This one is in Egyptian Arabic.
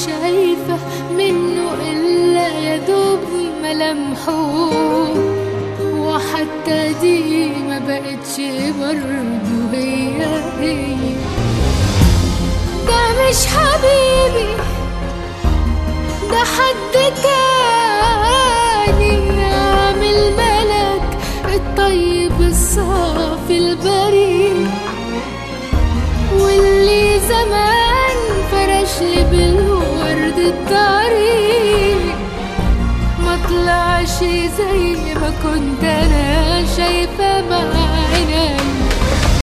شايفة منه إلا يا دوب ملامحه وحتى دي ما بقتش برضه هي هي ده مش حبيبي ده حد تاني عامل ملك الطيب الصافي البريء واللي زمان فرش لي بالورد الطريق ما طلعش زي ما كنت